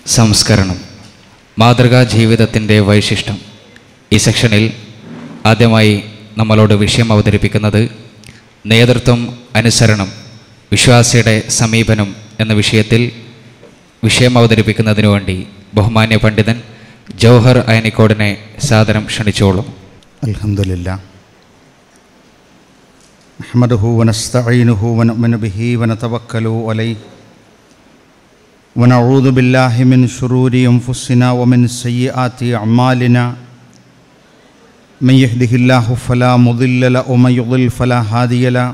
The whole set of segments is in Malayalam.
സംസ്കരണം മാതൃകാ ജീവിതത്തിൻ്റെ വൈശിഷ്ട്യം ഈ സെക്ഷനിൽ ആദ്യമായി നമ്മളോട് വിഷയം അവതരിപ്പിക്കുന്നത് നേതൃത്വം അനുസരണം വിശ്വാസിയുടെ സമീപനം എന്ന വിഷയത്തിൽ വിഷയം അവതരിപ്പിക്കുന്നതിനു വേണ്ടി ബഹുമാന്യ പണ്ഡിതൻ ജൗഹർ അയനിക്കോടിനെ സാദരം ക്ഷണിച്ചോളും الحمد لله نحمده ونستعينه ونؤمن به ونتوكل عليه ونعوذ بالله من شرور أنفسنا ومن سيئات أعمالنا من يهده الله فلا مضل له ومن يضلل فلا هادي له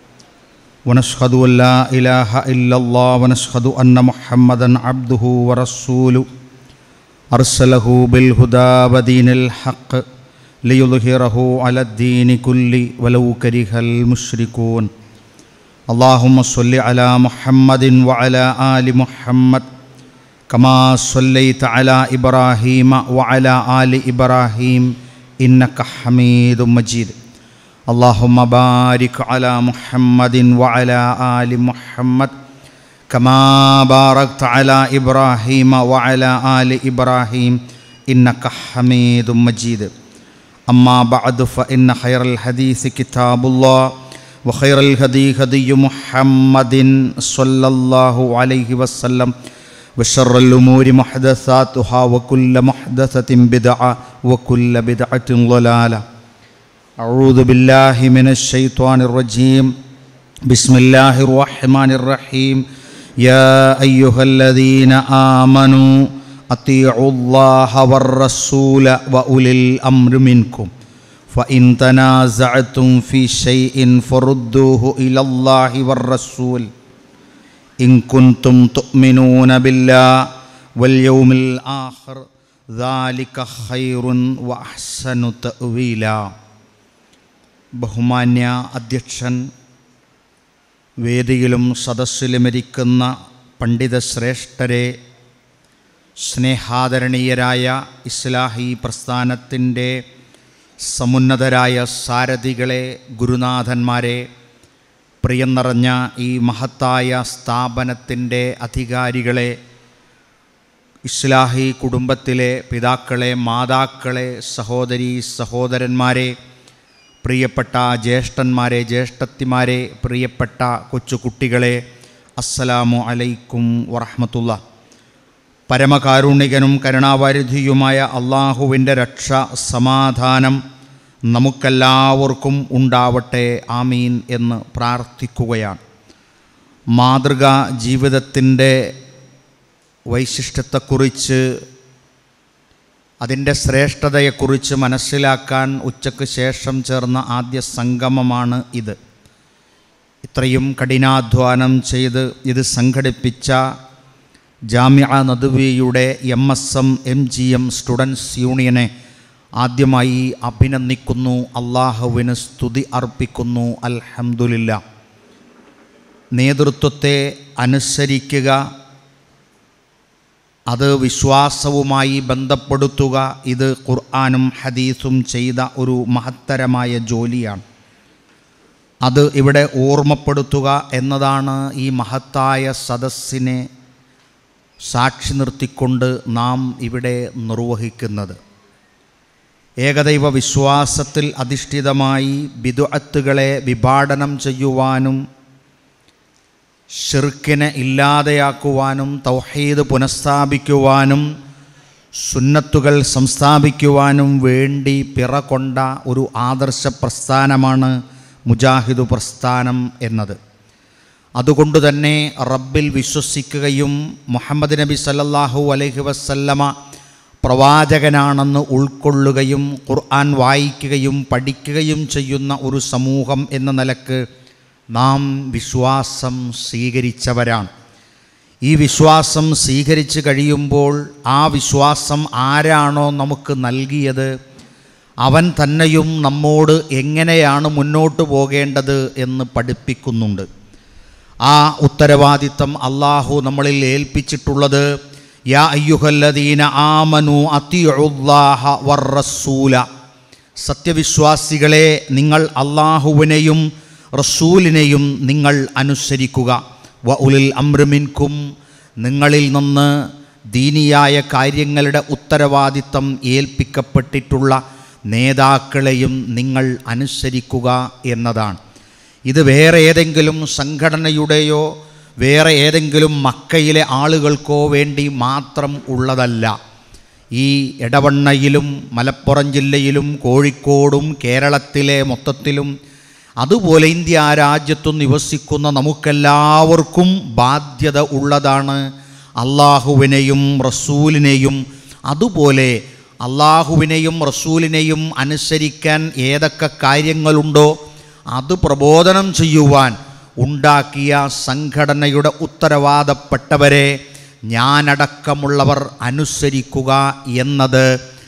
ونشهد أن لا إله إلا الله ونشهد أن محمدا عبده ورسوله أرسله بالهدى ودين الحق ليظهره على الدين كله ولو كره المشركون اللهم صل على محمد وعلى آل محمد كما صليت على إبراهيم وعلى آل إبراهيم إنك حميد مجيد اللهم بارك على محمد وعلى آل محمد كما باركت على إبراهيم وعلى آل إبراهيم إنك حميد مجيد أما بعد فإن خير الحديث كتاب الله وخير الهدي هدي محمد صلى الله عليه وسلم وشر الأمور محدثاتها وكل محدثة بدعة وكل بدعة ضلالة أعوذ بالله من الشيطان الرجيم بسم الله الرحمن الرحيم يا أيها الذين آمنوا أطيعوا الله والرسول وأولي الأمر منكم فإن تنازعتم في شيء فردوه إلى الله والرسول إن كنتم تؤمنون بالله واليوم الآخر ذلك خير وأحسن تأويلا ബഹുമാന്യ അധ്യക്ഷൻ വേദിയിലും സദസ്സിലുമിരിക്കുന്ന പണ്ഡിത ശ്രേഷ്ഠരെ സ്നേഹാദരണീയരായ ഇസ്ലാഹി പ്രസ്ഥാനത്തിൻ്റെ സമുന്നതരായ സാരഥികളെ ഗുരുനാഥന്മാരെ പ്രിയം നിറഞ്ഞ ഈ മഹത്തായ സ്ഥാപനത്തിൻ്റെ അധികാരികളെ ഇസ്ലാഹി കുടുംബത്തിലെ പിതാക്കളെ മാതാക്കളെ സഹോദരി സഹോദരന്മാരെ പ്രിയപ്പെട്ട ജ്യേഷ്ഠന്മാരെ ജ്യേഷ്ഠത്തിമാരെ പ്രിയപ്പെട്ട കൊച്ചുകുട്ടികളെ അസ്സലാമു അലൈക്കും വറഹമത്തുള്ള പരമകാരുണികനും കരുണാവാരിധിയുമായ അള്ളാഹുവിൻ്റെ രക്ഷ സമാധാനം നമുക്കെല്ലാവർക്കും ഉണ്ടാവട്ടെ ആമീൻ എന്ന് പ്രാർത്ഥിക്കുകയാണ് മാതൃകാ ജീവിതത്തിൻ്റെ വൈശിഷ്ട്യത്തെക്കുറിച്ച് അതിൻ്റെ ശ്രേഷ്ഠതയെക്കുറിച്ച് മനസ്സിലാക്കാൻ ഉച്ചയ്ക്ക് ശേഷം ചേർന്ന ആദ്യ സംഗമമാണ് ഇത് ഇത്രയും കഠിനാധ്വാനം ചെയ്ത് ഇത് സംഘടിപ്പിച്ച ജാമ്യ നദുവിയുടെ M S M M G M students യൂണിയനെ ആദ്യമായി അഭിനന്ദിക്കുന്നു അള്ളാഹുവിന് സ്തുതി അർപ്പിക്കുന്നു അൽഹംദുലില്ല നേതൃത്വത്തെ അനുസരിക്കുക അത് വിശ്വാസവുമായി ബന്ധപ്പെടുത്തുക ഇത് ഖുർആാനും ഹദീസും ചെയ്ത ഒരു മഹത്തരമായ ജോലിയാണ് അത് ഇവിടെ ഓർമ്മപ്പെടുത്തുക എന്നതാണ് ഈ മഹത്തായ സദസ്സിനെ സാക്ഷി നിർത്തിക്കൊണ്ട് നാം ഇവിടെ നിർവഹിക്കുന്നത് ഏകദൈവ വിശ്വാസത്തിൽ അധിഷ്ഠിതമായി ബിദുഅത്തുകളെ വിഭാടനം ചെയ്യുവാനും ഷിർക്കിനെ ഇല്ലാതെയാക്കുവാനും തൗഹീദ് പുനഃസ്ഥാപിക്കുവാനും സുന്നത്തുകൾ സംസ്ഥാപിക്കുവാനും വേണ്ടി പിറകൊണ്ട ഒരു ആദർശ പ്രസ്ഥാനമാണ് മുജാഹിദ് പ്രസ്ഥാനം എന്നത് അതുകൊണ്ട് തന്നെ റബ്ബിൽ വിശ്വസിക്കുകയും മുഹമ്മദ് നബി സല്ലല്ലാഹു അലൈഹി വസല്ലമ പ്രവാചകനാണെന്ന് ഉൾക്കൊള്ളുകയും ഖുർആൻ വായിക്കുകയും പഠിക്കുകയും ചെയ്യുന്ന ഒരു സമൂഹം എന്ന നിലക്ക് നാം വിശ്വാസം സ്വീകരിച്ചവരാണ് ഈ വിശ്വാസം സ്വീകരിച്ച് കഴിയുമ്പോൾ ആ വിശ്വാസം ആരാണോ നമുക്ക് നൽകിയത് അവൻ തന്നെയും നമ്മോട് എങ്ങനെയാണ് മുന്നോട്ട് പോകേണ്ടത് എന്ന് പഠിപ്പിക്കുന്നുണ്ട് ആ ഉത്തരവാദിത്തം അള്ളാഹു നമ്മളിൽ ഏൽപ്പിച്ചിട്ടുള്ളത് യാ അയ്യുഹല്ലദീന ആമനു അത്തിയുല്ലാഹ വറസൂല സത്യവിശ്വാസികളെ നിങ്ങൾ അള്ളാഹുവിനെയും റസൂലിനെയും നിങ്ങൾ അനുസരിക്കുക വ ഉലിൽ അമ്രമിൻകും നിങ്ങളിൽ നിന്ന് ദീനിയായ കാര്യങ്ങളുടെ ഉത്തരവാദിത്തം ഏൽപ്പിക്കപ്പെട്ടിട്ടുള്ള നേതാക്കളെയും നിങ്ങൾ അനുസരിക്കുക എന്നതാണ് ഇത് വേറെ ഏതെങ്കിലും സംഘടനയുടെയോ വേറെ ഏതെങ്കിലും മക്കയിലെ ആളുകൾക്കോ വേണ്ടി മാത്രം ഉള്ളതല്ല ഈ എടവണ്ണയിലും മലപ്പുറം ജില്ലയിലും കോഴിക്കോടും കേരളത്തിലെ മൊത്തത്തിലും അതുപോലെ ഇന്ത്യ രാജ്യത്തും നിവസിക്കുന്ന നമുക്കെല്ലാവർക്കും ബാധ്യത ഉള്ളതാണ് അള്ളാഹുവിനെയും റസൂലിനെയും അതുപോലെ അള്ളാഹുവിനെയും റസൂലിനെയും അനുസരിക്കാൻ ഏതൊക്കെ കാര്യങ്ങളുണ്ടോ അത് പ്രബോധനം ചെയ്യുവാൻ ഉണ്ടാക്കിയ സംഘടനയുടെ ഉത്തരവാദപ്പെട്ടവരെ ഞാനടക്കമുള്ളവർ അനുസരിക്കുക എന്നത്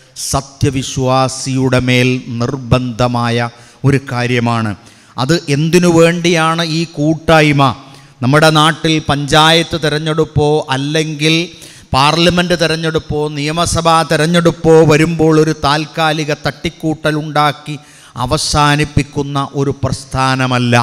സത്യവിശ്വാസിയുടെ മേൽ നിർബന്ധമായ ഒരു കാര്യമാണ് അത് എന്തിനു വേണ്ടിയാണ് ഈ കൂട്ടായ്മ നമ്മുടെ നാട്ടിൽ പഞ്ചായത്ത് തിരഞ്ഞെടുപ്പോ അല്ലെങ്കിൽ പാർലമെൻറ്റ് തിരഞ്ഞെടുപ്പോ നിയമസഭാ തിരഞ്ഞെടുപ്പോ വരുമ്പോൾ ഒരു താൽക്കാലിക തട്ടിക്കൂട്ടലുണ്ടാക്കി അവസാനിപ്പിക്കുന്ന ഒരു പ്രസ്ഥാനമല്ല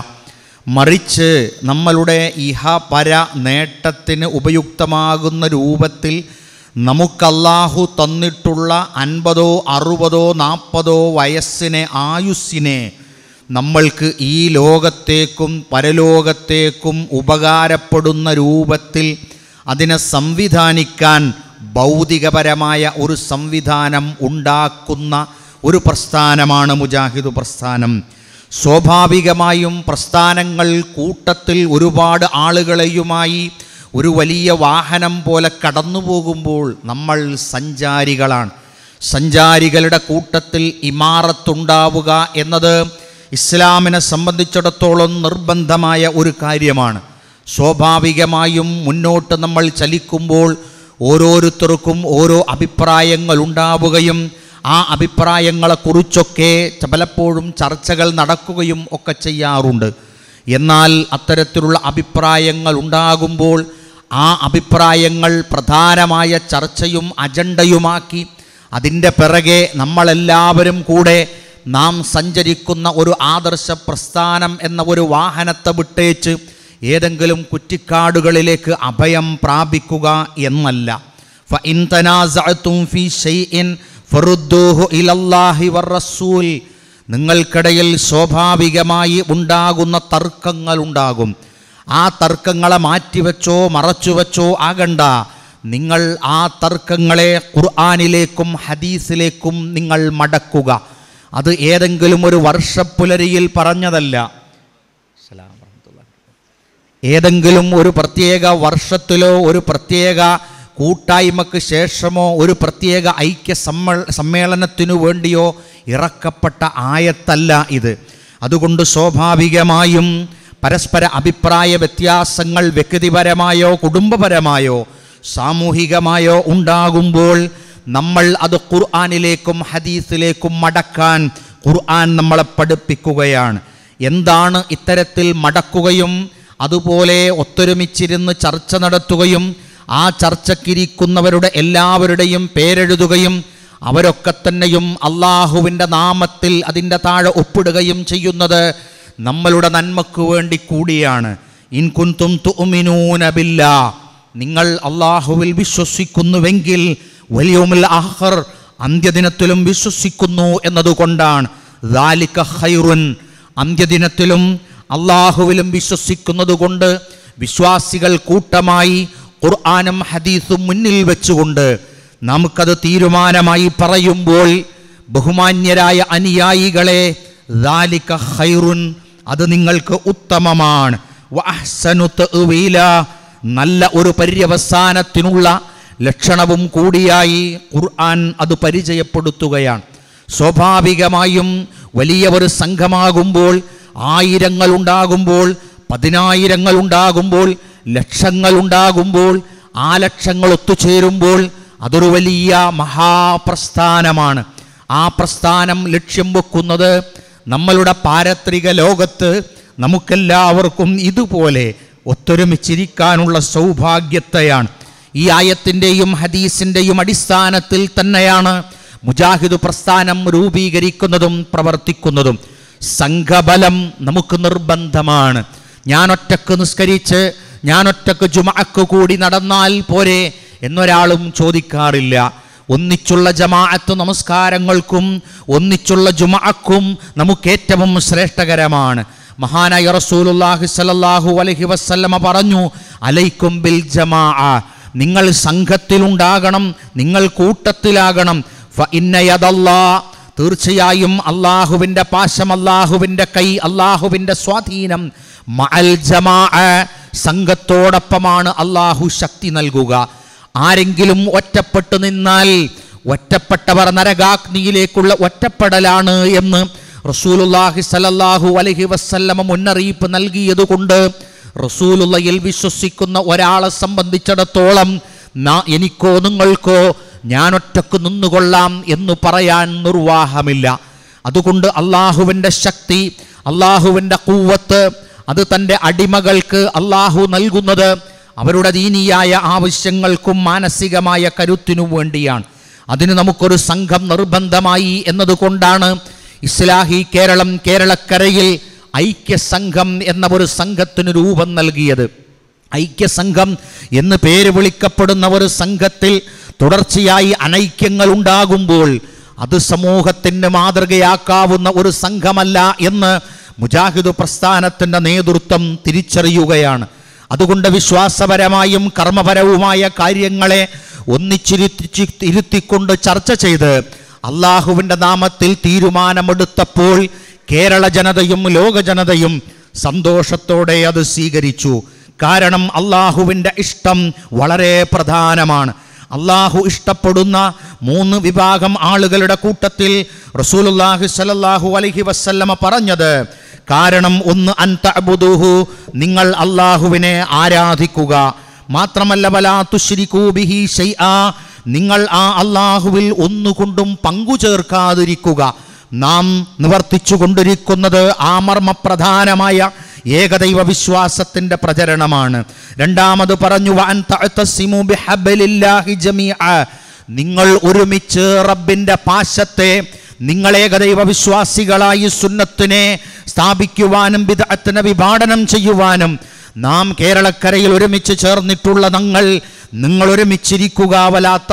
മറിച്ച് നമ്മളുടെ ഇഹ പര നേട്ടത്തിന് ഉപയുക്തമാകുന്ന രൂപത്തിൽ നമുക്കല്ലാഹു തന്നിട്ടുള്ള അൻപതോ അറുപതോ നാൽപ്പതോ വയസ്സിനെ ആയുസ്സിനെ നമ്മൾക്ക് ഈ ലോകത്തേക്കും പരലോകത്തേക്കും ഉപകാരപ്പെടുന്ന രൂപത്തിൽ അതിനെ സംവിധാനിക്കാൻ ഭൗതികപരമായ ഒരു സംവിധാനം ഉണ്ടാക്കുന്ന ഒരു പ്രസ്ഥാനമാണ് മുജാഹിദ് പ്രസ്ഥാനം സ്വാഭാവികമായും പ്രസ്ഥാനങ്ങൾ കൂട്ടത്തിൽ ഒരുപാട് ആളുകളെയുമായി ഒരു വലിയ വാഹനം പോലെ കടന്നു പോകുമ്പോൾ നമ്മൾ സഞ്ചാരികളാണ് സഞ്ചാരികളുടെ കൂട്ടത്തിൽ ഇമാറത്തുണ്ടാവുക എന്നത് ഇസ്ലാമിനെ സംബന്ധിച്ചിടത്തോളം നിർബന്ധമായ ഒരു കാര്യമാണ് സ്വാഭാവികമായും മുന്നോട്ട് നമ്മൾ ചലിക്കുമ്പോൾ ഓരോരുത്തർക്കും ഓരോ അഭിപ്രായങ്ങൾ ഉണ്ടാവുകയും ആ അഭിപ്രായങ്ങളെക്കുറിച്ചൊക്കെ ച- പലപ്പോഴും ചർച്ചകൾ നടക്കുകയും ഒക്കെ ചെയ്യാറുണ്ട് എന്നാൽ അത്തരത്തിലുള്ള അഭിപ്രായങ്ങൾ ഉണ്ടാകുമ്പോൾ ആ അഭിപ്രായങ്ങൾ പ്രധാനമായ ചർച്ചയും അജണ്ടയുമാക്കി അതിൻ്റെ പിറകെ നമ്മളെല്ലാവരും കൂടെ നാം സഞ്ചരിക്കുന്ന ഒരു ആദർശ പ്രസ്ഥാനം എന്ന ഒരു വാഹനത്തെ വിട്ടേച്ച് ഏതെങ്കിലും കുറ്റിക്കാടുകളിലേക്ക് അഭയം പ്രാപിക്കുക എന്നല്ല فإن تنازعتم في شيء فردوه إلى الله والرسول നിങ്ങൾക്കിടയിൽ സ്വാഭാവികമായി ഉണ്ടാകുന്ന തർക്കങ്ങൾ ഉണ്ടാകും ആ തർക്കങ്ങളെ മാറ്റിവെച്ചോ മറച്ചുവെച്ചോ ആകണ്ട നിങ്ങൾ ആ തർക്കങ്ങളെ ഖുർആാനിലേക്കും ഹദീസിലേക്കും നിങ്ങൾ മടക്കുക അത് ഏതെങ്കിലും ഒരു വർഷപ്പുലരിയിൽ പറഞ്ഞതല്ല ഏതെങ്കിലും ഒരു പ്രത്യേക വർഷത്തിലോ ഒരു പ്രത്യേക കൂട്ടായ്മക്ക് ശേഷമോ ഒരു പ്രത്യേക ഐക്യ സമ്മേ സമ്മേളനത്തിനു വേണ്ടിയോ ഇറക്കപ്പെട്ട ആയത്തല്ല ഇത് അതുകൊണ്ട് സ്വാഭാവികമായും പരസ്പര അഭിപ്രായ വ്യത്യാസങ്ങൾ വ്യക്തിപരമായോ കുടുംബപരമായോ സാമൂഹികമായോ ഉണ്ടാകുമ്പോൾ നമ്മൾ അത് ഖുർആാനിലേക്കും ഹദീസിലേക്കും മടക്കാൻ ഖുർആൻ നമ്മളെ പഠിപ്പിക്കുകയാണ് എന്താണ് ഇത്തരത്തിൽ മടക്കുകയും അതുപോലെ ഒത്തൊരുമിച്ചിരുന്ന് ചർച്ച നടത്തുകയും ആ ചർച്ചക്കിരിക്കുന്നവരുടെ എല്ലാവരുടെയും പേരെഴുതുകയും അവരൊക്കെ തന്നെയും അള്ളാഹുവിൻ്റെ നാമത്തിൽ അതിൻ്റെ താഴെ ഒപ്പിടുകയും ചെയ്യുന്നത് നമ്മളുടെ നന്മക്ക് വേണ്ടി കൂടിയാണ് ഇൻകുന്തും തുഅ്മിനൂന ബില്ലാ നിങ്ങൾ അള്ളാഹുവിൽ വിശ്വസിക്കുന്നുവെങ്കിൽ വലിയോമിൽ ആഹർ അന്ത്യദിനത്തിലും വിശ്വസിക്കുന്നു എന്നതുകൊണ്ടാണ് ദാലിക ഖൈറുൻ അന്ത്യദിനത്തിലും അള്ളാഹുവിലും വിശ്വസിക്കുന്നത് കൊണ്ട് വിശ്വാസികൾ കൂട്ടമായി ഖുർആാനും ഹദീസും മുന്നിൽ വെച്ചുകൊണ്ട് നമുക്കത് തീരുമാനമായി പറയുമ്പോൾ ബഹുമാന്യരായ അനുയായികളെ ദാലിക ഖൈറുൻ അത് നിങ്ങൾക്ക് ഉത്തമമാണ് വഅഹ്സനു തഅ്വീല നല്ല ഒരു പര്യവസാനത്തിനുള്ള ലക്ഷണവും കൂടിയായി ഖുർആൻ അത് പരിചയപ്പെടുത്തുകയാണ് സ്വാഭാവികമായും വലിയ ഒരു സംഘമാകുമ്പോൾ ആയിരങ്ങൾ ഉണ്ടാകുമ്പോൾ പതിനായിരങ്ങൾ ഉണ്ടാകുമ്പോൾ ലക്ഷങ്ങൾ ഉണ്ടാകുമ്പോൾ ആ ലക്ഷങ്ങൾ ഒത്തുചേരുമ്പോൾ അതൊരു വലിയ മഹാപ്രസ്ഥാനമാണ് ആ പ്രസ്ഥാനം ലക്ഷ്യം വെക്കുന്നത് നമ്മളുടെ പാരത്രിക ലോകത്ത് നമുക്കെല്ലാവർക്കും ഇതുപോലെ ഒത്തൊരുമിച്ചിരിക്കാനുള്ള സൗഭാഗ്യത്തെയാണ് ഈ ആയത്തിൻ്റെയും ഹദീസിൻ്റെയും അടിസ്ഥാനത്തിൽ തന്നെയാണ് മുജാഹിദ് പ്രസ്ഥാനം രൂപീകരിക്കുന്നതും പ്രവർത്തിക്കുന്നതും സംഘബലം നമുക്ക് നിർബന്ധമാണ് ഞാൻ ഒറ്റക്ക് നിസ്കരിച്ച് ഞാൻ ഒറ്റക്ക് ജുമഅക്ക് കൂടി നടന്നാൽ പോരെ എന്നൊരാളും ചോദിക്കാറില്ല ഒന്നിച്ചുള്ള ജമാഅത്ത് നമസ്കാരങ്ങൾക്കും ഒന്നിച്ചുള്ള ജുമഅക്കും നമുക്ക് ഏറ്റവും ശ്രേഷ്ഠകരമാണ് മഹാനായ റസൂലുള്ളാഹി സ്വല്ലല്ലാഹു അലൈഹി വസല്ലമ പറഞ്ഞു അലൈക്കും ബിൽ ജമാഅ നിങ്ങൾ സംഘത്തിലുണ്ടാകണം നിങ്ങൾ കൂട്ടത്തിലാകണം ഫ ഇന്ന യദല്ലാ തീർച്ചയായും അള്ളാഹുവിൻ്റെ പാശം അള്ളാഹുവിൻ്റെ കൈ അള്ളാഹുവിൻ്റെ സ്വാധീനം മഅൽ ജമാ സംഘത്തോടൊപ്പമാണ് അള്ളാഹു ശക്തി നൽകുക ആരെങ്കിലും ഒറ്റപ്പെട്ടു നിന്നാൽ ഒറ്റപ്പെട്ടവർ നരകാഗ്നിയിലേക്കുള്ള ഒറ്റപ്പെടലാണ് എന്ന് റസൂലുള്ളാഹി സല്ലല്ലാഹു അലൈഹി വസല്ലമ മുന്നറിയിപ്പ് നൽകിയതുകൊണ്ട് റസൂലുള്ളയിൽ വിശ്വസിക്കുന്ന ഒരാളെ സംബന്ധിച്ചിടത്തോളം നാ എനിക്കോ നിങ്ങൾക്കോ ഞാൻ ഒറ്റക്ക് നിന്നുകൊള്ളാം എന്ന് പറയാൻ നിർവാഹമില്ല അതുകൊണ്ട് അള്ളാഹുവിൻ്റെ ശക്തി അള്ളാഹുവിൻ്റെ കൂവത്ത് അത് തൻ്റെ അടിമകൾക്ക് അള്ളാഹു നൽകുന്നത് അവരുടെ ദീനിയായ ആവശ്യങ്ങൾക്കും മാനസികമായ കരുത്തിനും വേണ്ടിയാണ് അതിന് നമുക്കൊരു സംഘം നിർബന്ധമായി എന്നതുകൊണ്ടാണ് ഇസ്ലാഹി കേരളം കേരളക്കരയിൽ ഐക്യസംഘം എന്ന ഒരു സംഘത്തിന് രൂപം നൽകിയത് ഐക്യസംഘം എന്ന് പേര് വിളിക്കപ്പെടുന്ന ഒരു സംഘത്തിൽ തുടർച്ചയായി അനൈക്യങ്ങൾ ഉണ്ടാകുമ്പോൾ അത് സമൂഹത്തിന് മാതൃകയാക്കാവുന്ന ഒരു സംഘമല്ല എന്ന് മുജാഹിദ് പ്രസ്ഥാനത്തിൻ്റെ നേതൃത്വം തിരിച്ചറിയുകയാണ് അതുകൊണ്ട് വിശ്വാസപരമായും കർമ്മപരവുമായ കാര്യങ്ങളെ ഒന്നിച്ചിരുത്തി ഇരുത്തിക്കൊണ്ട് ചർച്ച ചെയ്ത് അള്ളാഹുവിൻ്റെ നാമത്തിൽ തീരുമാനമെടുത്തപ്പോൾ കേരള ജനതയും ലോക ജനതയും സന്തോഷത്തോടെ അത് സ്വീകരിച്ചു കാരണം അള്ളാഹുവിൻ്റെ ഇഷ്ടം വളരെ പ്രധാനമാണ് അള്ളാഹു ഇഷ്ടപ്പെടുന്ന മൂന്ന് വിഭാഗം ആളുകളുടെ കൂട്ടത്തിൽ റസൂലുള്ളാഹി സ്വല്ലല്ലാഹു അലൈഹി വസല്ലമ പറഞ്ഞത് കാരണം ഒന്ന് അൻതഅബുദുഹു നിങ്ങൾ അള്ളാഹുവിനെ ആരാധിക്കുക മാത്രമല്ല വലാ തുശ്രികൂ ബിഹി ഷൈആ നിങ്ങൾ ആ അള്ളാഹുവിൽ ഒന്നുകൊണ്ടും പങ്കു ചേർക്കാതിരിക്കുക നാം നിവർത്തിച്ചു കൊണ്ടിരിക്കുന്നത് ആ മർമ്മപ്രധാനമായ ഏകദൈവ വിശ്വാസത്തിന്റെ പ്രചരണമാണ് രണ്ടാമത് പറഞ്ഞു വഅൻ തഅ്തസിമു ബിഹബ്ലില്ലാഹി ജമീഅ നിങ്ങൾ ഒരുമിച്ച് റബ്ബിന്റെ പാശത്തെ നിങ്ങൾ ഏകദൈവ വിശ്വാസികളായി സുന്നത്തിനെ സ്ഥാപിക്കുവാനും ബിദഅത്തിനെ വിഭാടനം ചെയ്യുവാനും നാം കേരളക്കരയിൽ ഒരുമിച്ച് ചേർന്നിട്ടുള്ള ഞങ്ങൾ നിങ്ങൾ ഒരുമിച്ചിരിക്കുക വലാത്ത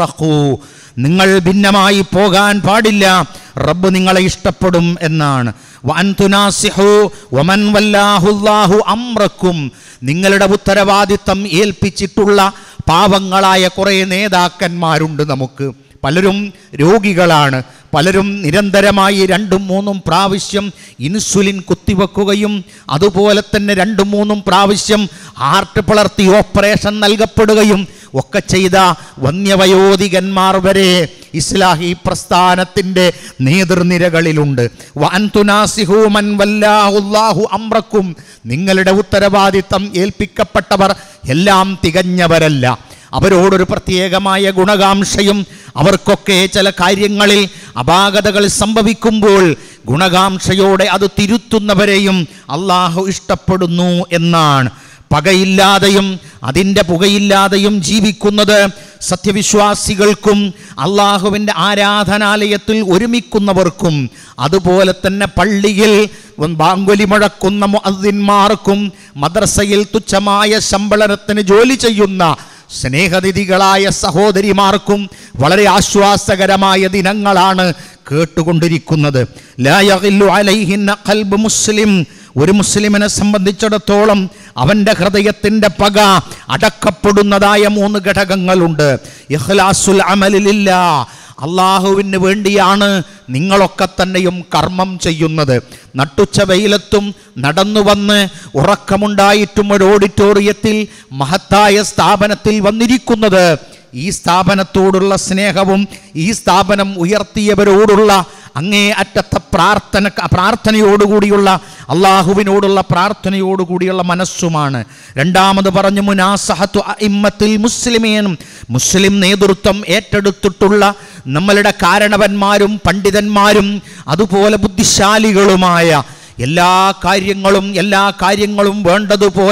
നിങ്ങൾ ഭിന്നമായി പോകാൻ പാടില്ല റബ്ബ് നിങ്ങളെ ഇഷ്ടപ്പെടും എന്നാണ് വഅൻ തുനാസിഹു വമൻ വല്ലാഹുല്ലാഹു അമ്രക്കും നിങ്ങളുടെ ഉത്തരവാദിത്തം ഏൽപ്പിച്ചിട്ടുള്ള പാവങ്ങളായ കുറേ നേതാക്കന്മാരുണ്ട് നമുക്ക് പലരും രോഗികളാണ് പലരും നിരന്തരമായി രണ്ടും മൂന്നും പ്രാവശ്യം ഇൻസുലിൻ കുത്തിവെക്കുകയും അതുപോലെ തന്നെ രണ്ടും മൂന്നും പ്രാവശ്യം ഹാർട്ട് പിളർത്തി ഓപ്പറേഷൻ നൽകപ്പെടുകയും ഒക്കെ ചെയ്ത വന്യവയോധികന്മാർ വരെ ഇസ്ലാഹി പ്രസ്ഥാനത്തിൻ്റെ നേതൃനിരകളിലുണ്ട് വഅൻ തുനാസിഹു മൻ വല്ലാഹുല്ലാഹു അമ്രക്കും നിങ്ങളുടെ ഉത്തരവാദിത്തം ഏൽപ്പിക്കപ്പെട്ടവർ എല്ലാം തികഞ്ഞവരല്ല അവരോടൊരു പ്രത്യേകമായ ഗുണകാംക്ഷയും അവർക്കൊക്കെ ചില കാര്യങ്ങളിൽ അപാകതകൾ സംഭവിക്കുമ്പോൾ ഗുണകാംക്ഷയോടെ അത് തിരുത്തുന്നവരെയും അള്ളാഹു ഇഷ്ടപ്പെടുന്നു എന്നാണ് പകയില്ലാതെയും അതിൻ്റെ പുകയില്ലാതെയും ജീവിക്കുന്നത് സത്യവിശ്വാസികൾക്കും അള്ളാഹുവിൻ്റെ ആരാധനാലയത്തിൽ ഒരുമിക്കുന്നവർക്കും അതുപോലെ തന്നെ പള്ളിയിൽ ബാങ്കുലി മുഴക്കുന്ന മുഅദ്ദിന്മാർക്കും മദ്രസയിൽ തുച്ഛമായ ശമ്പളത്തിന് ജോലി ചെയ്യുന്ന സ്നേഹനിധികളായ സഹോദരിമാർക്കും വളരെ ആശ്വാസകരമായ ദിനങ്ങളാണ് കേട്ടുകൊണ്ടിരിക്കുന്നത് ലാ യഗില്ലു അലൈഹിന്ന ഖൽബ് മുസ്ലിം ഒരു മുസ്ലിമിനെ സംബന്ധിച്ചിടത്തോളം അവൻ്റെ ഹൃദയത്തിൻ്റെ പക അടക്കപ്പെടുന്നതായ മൂന്ന് ഘടകങ്ങളുണ്ട് ഇഖ്ലാസുൽ അമലിലില്ല അള്ളാഹുവിന് വേണ്ടിയാണ് നിങ്ങളൊക്കെ തന്നെയും കർമ്മം ചെയ്യുന്നത് നട്ടുച്ച വെയിലത്തും നടന്നു വന്ന് ഉറക്കമുണ്ടായിട്ടും ഒരു ഓഡിറ്റോറിയത്തിൽ മഹത്തായ സ്ഥാപനത്തിൽ വന്നിരിക്കുന്നത് ഈ സ്ഥാപനത്തോടുള്ള സ്നേഹവും ഈ സ്ഥാപനം ഉയർത്തിയവരോടുള്ള അങ്ങേ അറ്റത്തെ പ്രാർത്ഥന പ്രാർത്ഥനയോടുകൂടിയുള്ള അള്ളാഹുവിനോടുള്ള പ്രാർത്ഥനയോടുകൂടിയുള്ള മനസ്സുമാണ് രണ്ടാമത് പറഞ്ഞു മുനാസഹത്തു ഇമ്മത്തിൽ മുസ്ലിമേനും മുസ്ലിം നേതൃത്വം ഏറ്റെടുത്തിട്ടുള്ള നമ്മളുടെ കാരണവന്മാരും പണ്ഡിതന്മാരും അതുപോലെ ബുദ്ധിശാലികളുമായ എല്ലാ കാര്യങ്ങളും എല്ലാ കാര്യങ്ങളും വേണ്ടതുപോലെ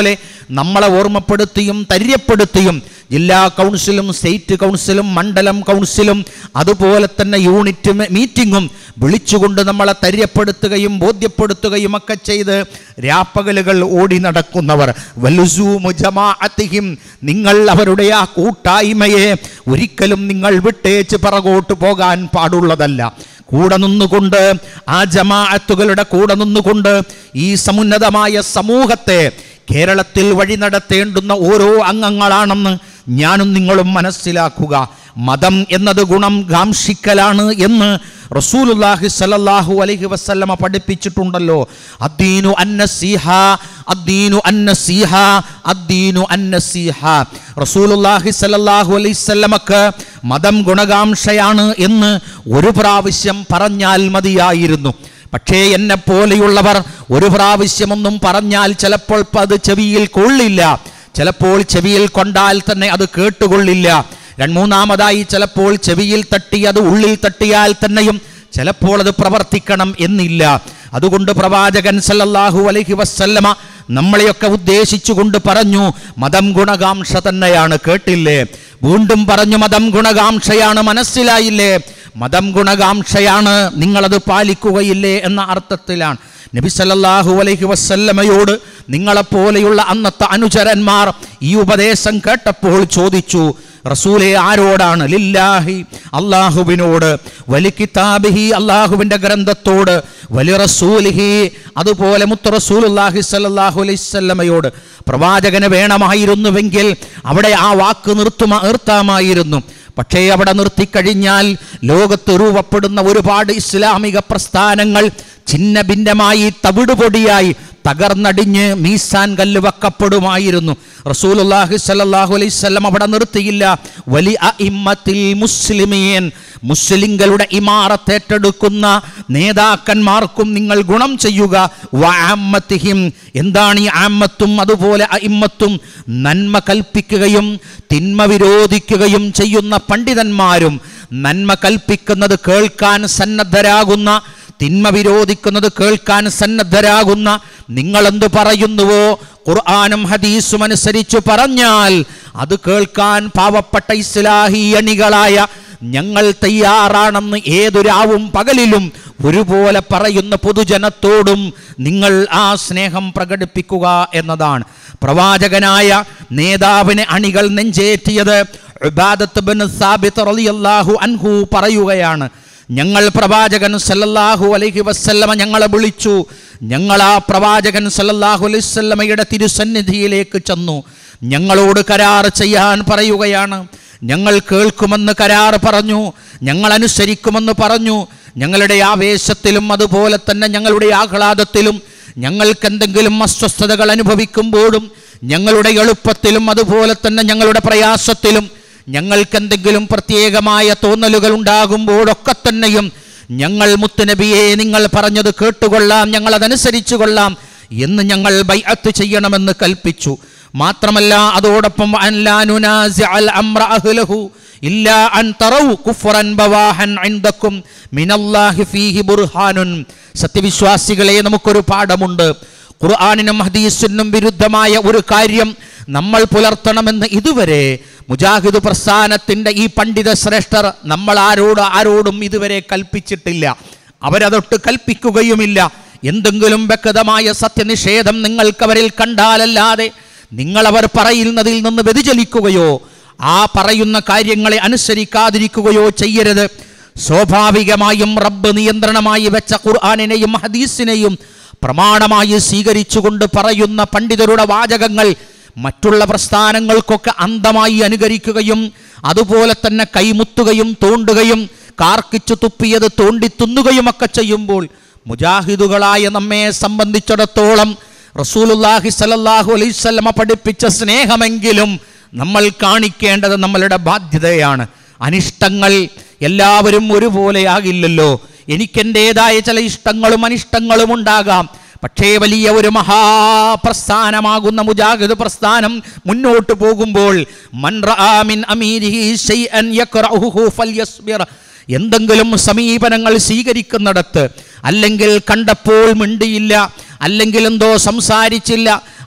നമ്മളെ ഓർമ്മപ്പെടുത്തിയും തര്യപ്പെടുത്തിയും ജില്ലാ കൗൺസിലും സ്റ്റേറ്റ് കൗൺസിലും മണ്ഡലം കൗൺസിലും അതുപോലെ തന്നെ യൂണിറ്റ് മീ- മീറ്റിങ്ങും വിളിച്ചുകൊണ്ട് നമ്മളെ തര്യപ്പെടുത്തുകയും ബോധ്യപ്പെടുത്തുകയും ഒക്കെ ചെയ്ത് രാപ്പകലുകൾ ഓടി നടക്കുന്നവർ വലുസൂമു ജമാഅത്തിഹിം നിങ്ങൾ അവരുടെ ആ കൂട്ടായ്മയെ ഒരിക്കലും നിങ്ങൾ വിട്ടേച്ച് പിറകോട്ട് പോകാൻ പാടുള്ളതല്ല കൂടെ നിന്നുകൊണ്ട് ആ ജമാഅത്തുകളുടെ കൂടെ നിന്നുകൊണ്ട് ഈ സമുന്നതമായ സമൂഹത്തെ കേരളത്തിൽ വഴി നടത്തേണ്ടുന്ന ഓരോ അംഗങ്ങളാണെന്ന് ഞാനും നിങ്ങളും മനസ്സിലാക്കുക മതം എന്നത് ഗുണം ഗാംഷിക്കലാണ് എന്ന് റസൂലുല്ലാഹി സല്ലല്ലാഹു അലൈഹി വസല്ലമ പഠിപ്പിച്ചിട്ടുണ്ടല്ലോ അദ്ദീനു അന്നസീഹ അദ്ദീനു അന്നസീഹ അദ്ദീനു അന്നസീഹ റസൂലുല്ലാഹി സല്ലല്ലാഹു അലൈഹി വസല്ലമക്ക് മതം ഗുണകാംക്ഷയാണ് എന്ന് ഒരു പ്രാവശ്യം പറഞ്ഞാൽ മതിയായിരുന്നു പക്ഷേ എന്നെ പോലെയുള്ളവർ ഒരു പ്രാവശ്യമൊന്നും പറഞ്ഞാൽ ചിലപ്പോൾ അത് ചെവിയിൽ കൊള്ളില്ല ചിലപ്പോൾ ചെവിയിൽ കൊണ്ടാൽ തന്നെ അത് കേട്ടുകൊള്ളില്ല രണ്ട് മൂന്നാമതായി ചിലപ്പോൾ ചെവിയിൽ തട്ടി അത് ഉള്ളിൽ തട്ടിയാൽ തന്നെയും ചിലപ്പോൾ അത് പ്രവർത്തിക്കണം എന്നില്ല അതുകൊണ്ട് പ്രവാചകൻ സല്ലല്ലാഹു അലൈഹി വസല്ലമ നമ്മളെയൊക്കെ ഉദ്ദേശിച്ചുകൊണ്ട് പറഞ്ഞു മതം ഗുണകാംക്ഷ തന്നെയാണ് കേട്ടില്ലേ വീണ്ടും പറഞ്ഞു മതം ഗുണകാംക്ഷയാണ് മനസ്സിലായില്ലേ മതം ഗുണകാംക്ഷയാണ് നിങ്ങളത് പാലിക്കുകയില്ലേ എന്ന അർത്ഥത്തിലാണ് നബി സല്ലല്ലാഹു അലൈഹി വസല്ലമയോട് നിങ്ങളെപ്പോലെയുള്ള അന്നത്തെ അനുചരന്മാർ ഈ ഉപദേശം കേട്ടപ്പോൾ ചോദിച്ചു റസൂലെ ആരോടാണ് ലില്ലാഹി അള്ളാഹുവിനോട് വലി കിതാബിഹി അള്ളാഹുവിൻ്റെ ഗ്രന്ഥത്തോട് വലി റസൂലിഹി അതുപോലെ മുത്ത് റസൂലുല്ലാഹി സല്ലല്ലാഹു അലൈഹി വസല്ലമയോട് പ്രവാചകന് വേണമായിരുന്നുവെങ്കിൽ അവിടെ ആ വാക്ക് നിർത്തുമാ നിർത്താമായിരുന്നു പക്ഷേ അവിടെ നിർത്തിക്കഴിഞ്ഞാൽ ലോകത്ത് രൂപപ്പെടുന്ന ഒരുപാട് ഇസ്ലാമിക പ്രസ്ഥാനങ്ങൾ ഛിന്ന ഭിന്നമായി തവിടുപൊടിയായി തകർന്നടിഞ്ഞ് മീസാൻ കല്ല് വെക്കപ്പെടുമായിരുന്നു റസൂലുള്ളാഹി സ്വല്ലല്ലാഹു അലൈഹി വസല്ലം അവിടെ നിർത്തിയില്ല വലി അഇമ്മത്തിൽ മുസ്ലിമീൻ മുസ്ലിങ്ങളുടെ ഇമാറത്ത് ഏറ്റെടുക്കുന്ന നേതാക്കന്മാർക്കും നിങ്ങൾ ഗുണം ചെയ്യുക വഅമ്മത്തിഹിം എന്താണ് ഈ ആമ്മത്തും അതുപോലെ അഇമ്മത്തും നന്മ കൽപ്പിക്കുകയും തിന്മ വിരോധിക്കുകയും ചെയ്യുന്ന പണ്ഡിതന്മാരും നന്മ കൽപ്പിക്കുന്നത് കേൾക്കാൻ സന്നദ്ധരാകുന്ന തിന്മ വിരോധിക്കുന്നത് കേൾക്കാൻ സന്നദ്ധരാകുന്ന നിങ്ങളെന്ത് പറയുന്നുവോ ഖുർആാനും ഹദീസും അനുസരിച്ച് പറഞ്ഞാൽ അത് കേൾക്കാൻ പാവപ്പെട്ട ഇസ്ലാഹി അണികളായ ഞങ്ങൾ തയ്യാറാണെന്ന് ഏതൊരാവും പകലിലും ഒരുപോലെ പറയുന്ന പൊതുജനത്തോടും നിങ്ങൾ ആ സ്നേഹം പ്രകടിപ്പിക്കുക എന്നതാണ് പ്രവാചകനായ നേതാവിനെ അണികൾ നെഞ്ചേറ്റിയത് ഉബാദത്ത് ബിൻ സാബിത്ത് റളിയല്ലാഹു അൻഹു പറയുകയാണ് ഞങ്ങൾ പ്രവാചകൻ സല്ലല്ലാഹു അലൈഹി വസല്ലമ ഞങ്ങളെ വിളിച്ചു ഞങ്ങൾ ആ പ്രവാചകൻ സല്ലല്ലാഹു അലൈഹി വസല്ലമയുടെ തിരുസന്നിധിയിലേക്ക് ചെന്നു ഞങ്ങളോട് കരാർ ചെയ്യാൻ പറയുകയാണ് ഞങ്ങൾ കേൾക്കുമെന്ന് കരാർ പറഞ്ഞു ഞങ്ങൾ അനുസരിക്കുമെന്ന് പറഞ്ഞു ഞങ്ങളുടെ ആവേശത്തിലും അതുപോലെ തന്നെ ഞങ്ങളുടെ ആഹ്ലാദത്തിലും ഞങ്ങൾക്ക് എന്തെങ്കിലും അസ്വസ്ഥതകൾ അനുഭവിക്കുമ്പോഴും ഞങ്ങളുടെ എളുപ്പത്തിലും അതുപോലെ തന്നെ ഞങ്ങളുടെ പ്രയാസത്തിലും ഞങ്ങൾക്ക് എന്തെങ്കിലും പ്രത്യേകമായ തോന്നലുകൾ ഉണ്ടാകുമ്പോഴൊക്കെ തന്നെയും ഞങ്ങൾ മുത്തുനബിയെ നിങ്ങൾ പറഞ്ഞത് കേട്ടുകൊള്ളാം ഞങ്ങൾ അതനുസരിച്ചു കൊള്ളാം എന്ന് ഞങ്ങൾ ബൈഅത്ത് ചെയ്യണമെന്ന് കൽപ്പിച്ചു മാത്രമല്ല അതോടൊപ്പം അൻ ലാ നുനാസിഅൽ അംറ അഹ്ലഹു ഇല്ലാ അൻ തറൗ കുഫ്റൻ ബവാഹൻ ഇൻദക്കും മിനല്ലാഹി ഫീഹി ബുർഹാനുൻ സത്യവിശ്വാസികളെ നമുക്കൊരു പാഠമുണ്ട് ഖുർആാനിനും ഹദീസിനും വിരുദ്ധമായ ഒരു കാര്യം നമ്മൾ പുലർത്തണമെന്ന് ഇതുവരെ മുജാഹിദ് പ്രസ്ഥാനത്തിൻ്റെ ഈ പണ്ഡിത ശ്രേഷ്ഠർ നമ്മൾ ആരോട് ആരോടും ഇതുവരെ കൽപ്പിച്ചിട്ടില്ല അവരതൊട്ട് കൽപ്പിക്കുകയുമില്ല എന്തെങ്കിലും വ്യക്തമായ സത്യനിഷേധം നിങ്ങൾക്കവരിൽ കണ്ടാലല്ലാതെ നിങ്ങളവർ പറയുന്നതിൽ നിന്ന് വ്യതിചലിക്കുകയോ ആ പറയുന്ന കാര്യങ്ങളെ അനുസരിക്കാതിരിക്കുകയോ ചെയ്യരുത് സ്വാഭാവികമായും റബ്ബ് നിയന്ത്രണമായി വെച്ച ഖുർആാനിനെയും ഹദീസിനെയും പ്രമാണമായി സ്വീകരിച്ചുകൊണ്ട് പറയുന്ന പണ്ഡിതരുടെ വാചകങ്ങൾ മറ്റുള്ള പ്രസ്ഥാനങ്ങൾക്കൊക്കെ അന്ധമായി അനുകരിക്കുകയും അതുപോലെ തന്നെ കൈമുത്തുകയും തോണ്ടുകയും കാർക്കിച്ചു തുപ്പിയത് തോണ്ടി തിന്നുകയുമൊക്കെ ചെയ്യുമ്പോൾ മുജാഹിദുകളായ നമ്മെ സംബന്ധിച്ചിടത്തോളം റസൂലുല്ലാഹി സലല്ലാഹു അലൈവല്ലമ പഠിപ്പിച്ച സ്നേഹമെങ്കിലും നമ്മൾ കാണിക്കേണ്ടത് നമ്മളുടെ ബാധ്യതയാണ് അനിഷ്ടങ്ങൾ എല്ലാവരും ഒരുപോലെയാകില്ലല്ലോ എനിക്കെൻ്റെതായ ചില ഇഷ്ടങ്ങളും അനിഷ്ടങ്ങളും ഉണ്ടാകാം പക്ഷേ വലിയ ഒരു മഹാപ്രസ്ഥാനമാകുന്ന മുജാഹിദ് പ്രസ്ഥാനം മുന്നോട്ട് പോകുമ്പോൾ മൻ റആ മിൻ അമീരിഹി ശൈഅൻ യക്റഹുഹു ഫൽയസ്ബിർ എന്തെങ്കിലും സമീപനങ്ങൾ സ്വീകരിക്കുന്നിടത്ത് അല്ലെങ്കിൽ കണ്ടപ്പോൾ മിണ്ടിയില്ല അല്ലെങ്കിൽ എന്തോ സംസാരിച്ചില്ല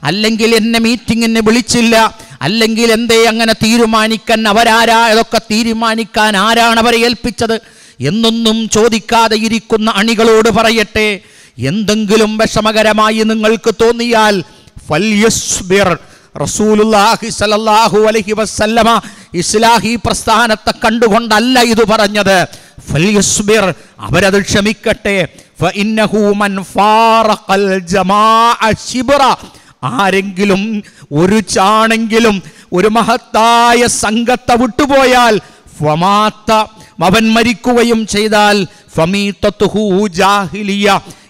അല്ലെങ്കിൽ എന്നെ മീറ്റിങ്ങിന് വിളിച്ചില്ല അല്ലെങ്കിൽ എന്തേ അങ്ങനെ തീരുമാനിക്കാൻ അവരാരാ ഇതൊക്കെ തീരുമാനിക്കാൻ ആരാണ് അവരെ ഏൽപ്പിച്ചത് എന്നൊന്നും ചോദിക്കാതെ ഇരിക്കുന്ന അണികളോട് പറയട്ടെ എന്തെങ്കിലും വിഷമകരമായി നിങ്ങൾക്ക് തോന്നിയാൽ ഫല്യസ്ബിർ റസൂലുള്ളാഹി സ്വല്ലല്ലാഹു അലൈഹി വസല്ലമ ഇസ്ലാഹി പ്രസ്ഥാനത്തെ കണ്ടുകൊണ്ടല്ല ഇത് പറഞ്ഞത് ഫല്യസ്ബിർ അവരത് ക്ഷമിക്കട്ടെ ഫഇന്നഹു മൻ ഫാറഖൽ ജമാഅ ശിബ്റ ആരെങ്കിലും ഒരു ചാണെങ്കിലും ഒരു മഹത്തായ സംഘത്തെ വിട്ടുപോയാൽ ഫമാത്ത അവൻ മരിക്കുകയും ചെയ്താൽ ഫമീത്തത്തുഹു ജാഹിലിയ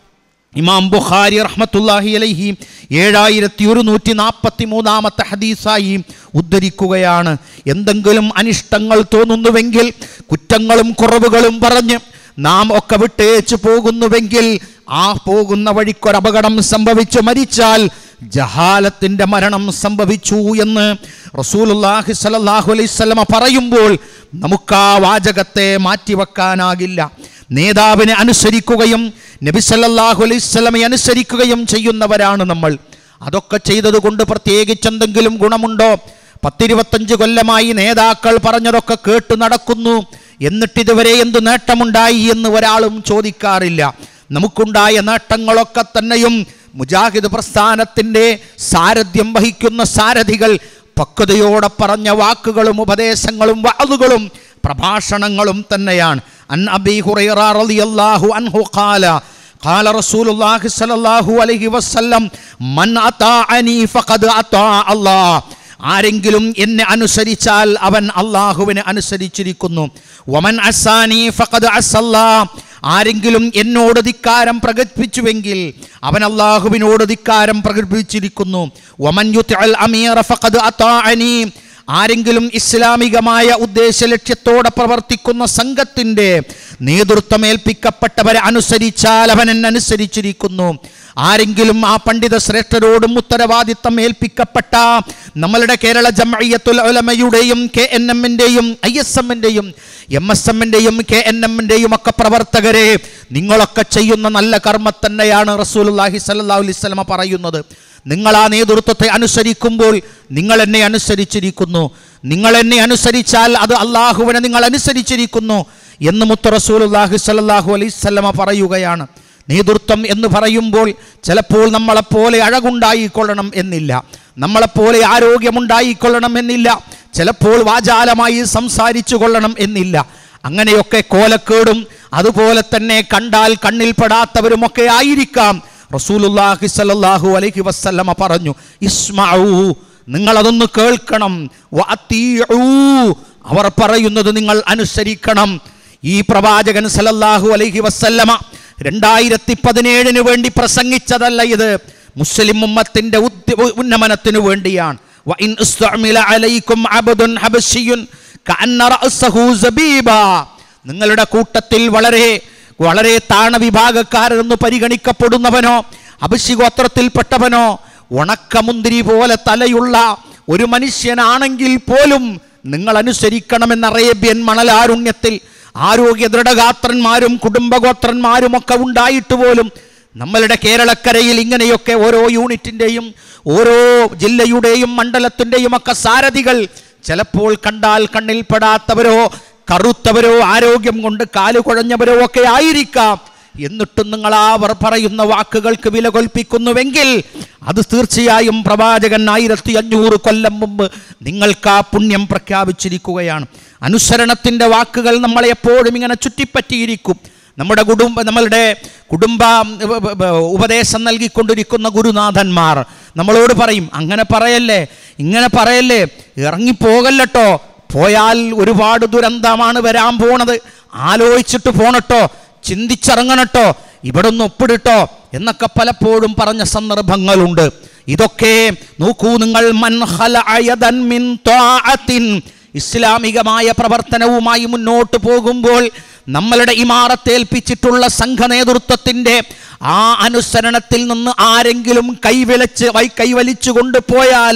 ഇമാം ബുഖാരി റഹ്മത്തുല്ലാഹി അലൈഹി ഏഴായിരത്തി ഒരുന്നൂറ്റി നാൽപ്പത്തി മൂന്നാമത്തെ ഹദീസായി ഉദ്ധരിക്കുകയാണ് എന്തെങ്കിലും അനിഷ്ടങ്ങൾ തോന്നുന്നുവെങ്കിൽ കുറ്റങ്ങളും കുറവുകളും പറഞ്ഞ് നാം ഒക്കെ വിട്ടേച്ച് പോകുന്നുവെങ്കിൽ ആ പോകുന്ന വഴിക്കൊരപകടം സംഭവിച്ചു മരിച്ചാൽ ജഹാലത്തിൻ്റെ മരണം സംഭവിച്ചു എന്ന് റസൂലുള്ളാഹി സ്വല്ലല്ലാഹു അലൈഹി വസല്ലമ പറയുമ്പോൾ നമുക്ക് ആ വാചകത്തെ മാറ്റിവെക്കാനാകില്ല നേതാവിനെ അനുസരിക്കുകയും നബി സല്ലല്ലാഹു അലൈഹി വസല്ലമയെ അനുസരിക്കുകയും ചെയ്യുന്നവരാണ് നമ്മൾ അതൊക്കെ ചെയ്തതുകൊണ്ട് പ്രത്യേകിച്ച് എന്തെങ്കിലും ഗുണമുണ്ടോ പത്തിരുപത്തഞ്ച് കൊല്ലമായി നേതാക്കൾ പറഞ്ഞതൊക്കെ കേട്ടു നടക്കുന്നു എന്നിട്ട് ഇതുവരെ എന്ത് നേട്ടമുണ്ടായി എന്ന് ഒരാളും ചോദിക്കാറില്ല നമുക്കുണ്ടായ നേട്ടങ്ങളൊക്കെ തന്നെയും മുജാഹിദ് പ്രസ്ഥാനത്തിൻ്റെ സാരഥ്യം വഹിക്കുന്ന സാരഥികൾ പക്വതയോടെ പറഞ്ഞ വാക്കുകളും ഉപദേശങ്ങളും വാതുകളും പ്രഭാഷണങ്ങളും തന്നെയാണ് അൻ അബി ഹുറൈറ റളിയല്ലാഹു അൻഹു ഖാല قال رسول الله صلى الله عليه وسلم من أطاعني فقد أطاع الله ആരെങ്കിലും എന്നെ അനുസരിച്ചാൽ അവൻ അള്ളാഹുവിനെ അനുസരിച്ചിരിക്കുന്നു വമൻ അസാനി ഫഖദ് അസല്ലാ ആരെങ്കിലും എന്നോട് ധിക്കാരം പ്രകടിപ്പിച്ചുവെങ്കിൽ അവൻ അള്ളാഹുവിനോട് ധിക്കാരം പ്രകടിപ്പിച്ചിരിക്കുന്നു വമൻ യുത്അൽ അമീറ ഫഖദ് അതാഅനി ആരെങ്കിലും ഇസ്ലാമികമായ ഉദ്ദേശ ലക്ഷ്യത്തോടെ പ്രവർത്തിക്കുന്ന സംഘത്തിൻ്റെ നേതൃത്വം ഏൽപ്പിക്കപ്പെട്ടവരെ അനുസരിച്ചാൽ അവൻ എന്നെ അനുസരിച്ചിരിക്കുന്നു ആരെങ്കിലും ആ പണ്ഡിത ശ്രേഷ്ഠരോടും ഉത്തരവാദിത്തം ഏൽപ്പിക്കപ്പെട്ട നമ്മളുടെ കേരള ജമയത്തുൽ ഉലമയുടെയും കെ എൻ എമ്മിൻ്റെയും ഐ എസ് എമ്മിൻ്റെയും എം എസ് എമ്മിൻ്റെയും കെ എൻ എമ്മിൻ്റെയും ഒക്കെ പ്രവർത്തകരെ നിങ്ങളൊക്കെ ചെയ്യുന്ന നല്ല കർമ്മം തന്നെയാണ് റസൂലുള്ളാഹി സ്വല്ലല്ലാഹു അലൈഹി വസല്ലമ പറയുന്നത് നിങ്ങൾ ആ നേതൃത്വത്തെ അനുസരിക്കുമ്പോൾ നിങ്ങൾ എന്നെ അനുസരിച്ചിരിക്കുന്നു നിങ്ങൾ എന്നെ അനുസരിച്ചാൽ അത് അള്ളാഹുവിനെ നിങ്ങൾ അനുസരിച്ചിരിക്കുന്നു എന്ന് മുത്ത റസൂലുള്ളാഹി സ്വല്ലല്ലാഹു അലൈഹി വസല്ലമ പറയുകയാണ് നേതൃത്വം എന്ന് പറയുമ്പോൾ ചിലപ്പോൾ നമ്മളെപ്പോലെ അഴകുണ്ടായിക്കൊള്ളണം എന്നില്ല നമ്മളെപ്പോലെ ആരോഗ്യമുണ്ടായിക്കൊള്ളണം എന്നില്ല ചിലപ്പോൾ വാചാലമായി സംസാരിച്ചു കൊള്ളണം എന്നില്ല അങ്ങനെയൊക്കെ കോലക്കേടും അതുപോലെ തന്നെ കണ്ടാൽ കണ്ണിൽപ്പെടാത്തവരുമൊക്കെ ആയിരിക്കാം റസൂലുള്ളാഹി സ്വല്ലല്ലാഹു അലൈഹി വസല്ലമ പറഞ്ഞു ഇസ്മഊ നിങ്ങളതൊന്ന് കേൾക്കണം വഅതീഉ അവർ പറയുന്നത് നിങ്ങൾ അനുസരിക്കണം ഈ പ്രവാചകൻ സല്ലല്ലാഹു അലൈഹി വസല്ലമ രണ്ടായിരത്തി പതിനേഴിന് വേണ്ടി പ്രസംഗിച്ചതല്ല ഇത് മുസ്ലിം ഉമ്മത്തിന്റെ ഉദ്യ- ഉന്നമനത്തിനു വേണ്ടിയാണ് വഇൻ ഇസ്തഅമില അലൈക്കും അബ്ദുൻ ഹബശിയുൻ കഅന്ന റഅസഹു സബീബ നിങ്ങളുടെ കൂട്ടത്തിൽ വളരെ വളരെ താണ വിഭാഗക്കാരെന്ന് പരിഗണിക്കപ്പെടുന്നവനോ അഭിഷിഗോത്രത്തിൽപ്പെട്ടവനോ ഉണക്കമുന്തിരി പോലെ തലയുള്ള ഒരു മനുഷ്യനാണെങ്കിൽ പോലും നിങ്ങൾ അനുസരിക്കണമെന്ന് അറേബ്യൻ മണലാരുണ്യത്തിൽ ആരോഗ്യ ദൃഢഗാത്രന്മാരും കുടുംബഗോത്രന്മാരും ഒക്കെ ഉണ്ടായിട്ട് പോലും നമ്മളുടെ കേരളക്കരയിൽ ഇങ്ങനെയൊക്കെ ഓരോ യൂണിറ്റിൻ്റെയും ഓരോ ജില്ലയുടെയും മണ്ഡലത്തിൻ്റെയും ഒക്കെ സാരഥികൾ ചിലപ്പോൾ കണ്ടാൽ കണ്ണിൽപ്പെടാത്തവരോ കറുത്തവരോ ആരോഗ്യം കൊണ്ട് കാല് കുഴഞ്ഞവരോ ഒക്കെ ആയിരിക്കാം എന്നിട്ടും നിങ്ങൾ ആ അവർ പറയുന്ന വാക്കുകൾക്ക് വില കൽപ്പിക്കുന്നുവെങ്കിൽ അത് തീർച്ചയായും പ്രവാചകൻ ആയിരത്തി അഞ്ഞൂറ് കൊല്ലം മുമ്പ് നിങ്ങൾക്ക് ആ പുണ്യം പ്രഖ്യാപിച്ചിരിക്കുകയാണ് അനുസരണത്തിൻ്റെ വാക്കുകൾ നമ്മളെ എപ്പോഴും ഇങ്ങനെ ചുറ്റിപ്പറ്റിയിരിക്കും നമ്മുടെ കുടുംബ നമ്മളുടെ കുടുംബ ഉപ- ഉപ- ഉപദേശം നൽകിക്കൊണ്ടിരിക്കുന്ന ഗുരുനാഥന്മാർ നമ്മളോട് പറയും അങ്ങനെ പറയല്ലേ ഇങ്ങനെ പറയല്ലേ ഇറങ്ങിപ്പോകല്ലട്ടോ പോയാൽ ഒരുപാട് ദുരന്തമാണ് വരാൻ പോണത് ആലോചിച്ചിട്ട് പോണട്ടോ ചിന്തിച്ചിറങ്ങണട്ടോ ഇവിടെ ഒന്ന് ഒപ്പിടിട്ടോ എന്നൊക്കെ പലപ്പോഴും പറഞ്ഞ സന്ദർഭങ്ങളുണ്ട് ഇതൊക്കെ നോക്കൂ നിങ്ങൾ മൻ ഖലഅയദൻ മിൻ ത്വാഅത്തിൻ ഇസ്ലാമികമായ പ്രവർത്തനവുമായി മുന്നോട്ട് പോകുമ്പോൾ നമ്മളുടെ ഇമാറത്തേൽപ്പിച്ചിട്ടുള്ള സംഘ നേതൃത്വത്തിൻ്റെ ആ അനുസരണത്തിൽ നിന്ന് ആരെങ്കിലും കൈവിളച്ച് വൈ- കൈവലിച്ചു കൊണ്ടുപോയാൽ